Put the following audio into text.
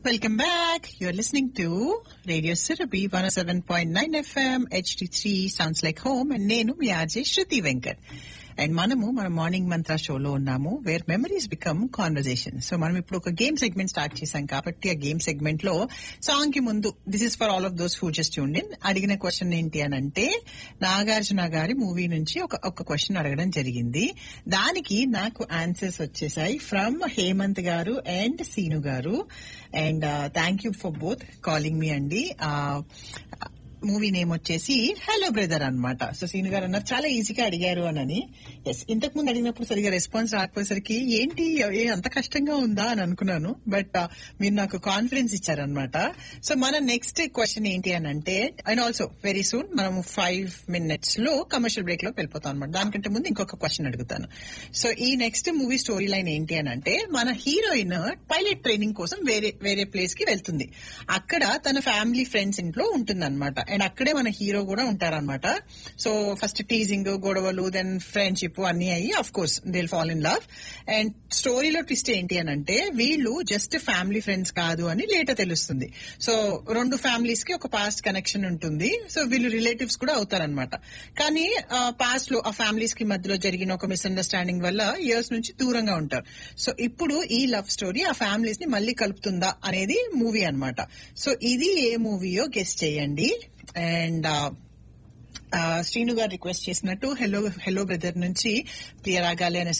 Welcome back. You're listening to Radio Syrupy 107.9 FM HD3 Sounds Like Home and నేను మీ RJ Shruti Venkat and మనము మన morning mantra షోలో ఉన్నాము where memories become conversation so మనం ఇప్పుడు ఒక గేమ్ సెగ్మెంట్ స్టార్ట్ చేశాం కాబట్టి ఆ గేమ్ సెగ్మెంట్ లో సాంగ్ కి ముందు this is for all of those who just tuned in అడిగిన క్వశ్చన్ ఏంటి అని అంటే నాగార్జున గారి మూవీ నుంచి ఒక ఒక క్వశ్చన్ అడగడం జరిగింది దానికి నాకు ఆన్సర్స్ వచ్చేసాయి ఫ్రమ్ హేమంత్ గారు అండ్ సీను గారు and thank you for both calling మీ అండి మూవీ నేమ్ వచ్చేసి హలో బ్రదర్ అన్నమాట సో సీను గారు అన్నారు చాలా ఈజీగా అడిగారు అని ఎస్ ఇంతకు ముందు అడిగినప్పుడు సరిగా రెస్పాన్స్ రాకపోయేసరికి ఏంటి ఏ అంత కష్టంగా ఉందా అని అనుకున్నాను బట్ మీరు నాకు కాన్ఫిడెన్స్ ఇచ్చారనమాట సో మన నెక్స్ట్ క్వశ్చన్ ఏంటి అని అంటే అండ్ ఆల్సో వెరీ సూన్ మనం ఫైవ్ మినిట్స్ లో కమర్షియల్ బ్రేక్ లో వెళ్ళిపోతాం అనమాట దానికంటే ముందు ఇంకొక క్వశ్చన్ అడుగుతాను సో ఈ నెక్స్ట్ మూవీ స్టోరీ లైన్ ఏంటి అని అంటే మన హీరోయిన్ పైలట్ ట్రైనింగ్ కోసం వేరే వేరే ప్లేస్ కి వెళ్తుంది అక్కడ తన ఫ్యామిలీ ఫ్రెండ్స్ ఇంట్లో ఉంటుంది అనమాట అండ్ అక్కడే మన హీరో కూడా ఉంటారనమాట సో ఫస్ట్ టీజింగ్ గొడవలు దెన్ ఫ్రెండ్షిప్ అన్ని అయ్యి of course they'll fall in love and స్టోరీలో ట్విస్ట్ ఏంటి అని అంటే వీళ్ళు జస్ట్ ఫ్యామిలీ ఫ్రెండ్స్ కాదు అని లేటర్ తెలుస్తుంది సో రెండు ఫ్యామిలీస్ కి ఒక పాస్ట్ కనెక్షన్ ఉంటుంది సో వీళ్ళు రిలేటివ్స్ కూడా అవుతారనమాట కానీ పాస్ట్ లో ఆ ఫ్యామిలీస్ కి మధ్యలో జరిగిన ఒక మిస్అండర్స్టాండింగ్ వల్ల ఇయర్స్ నుంచి దూరంగా ఉంటారు సో ఇప్పుడు ఈ లవ్ స్టోరీ ఆ ఫ్యామిలీస్ ని మళ్ళీ కలుపుతుందా అనేది మూవీ అన్నమాట సో ఇది ఏ మూవీయో గెస్ట్ చేయండి అండ్ శ్రీను గారు రిక్వెస్ట్ చేసినట్టు హెలో హెలో బ్రదర్ నుంచి ప్రియ రాగాలి అనే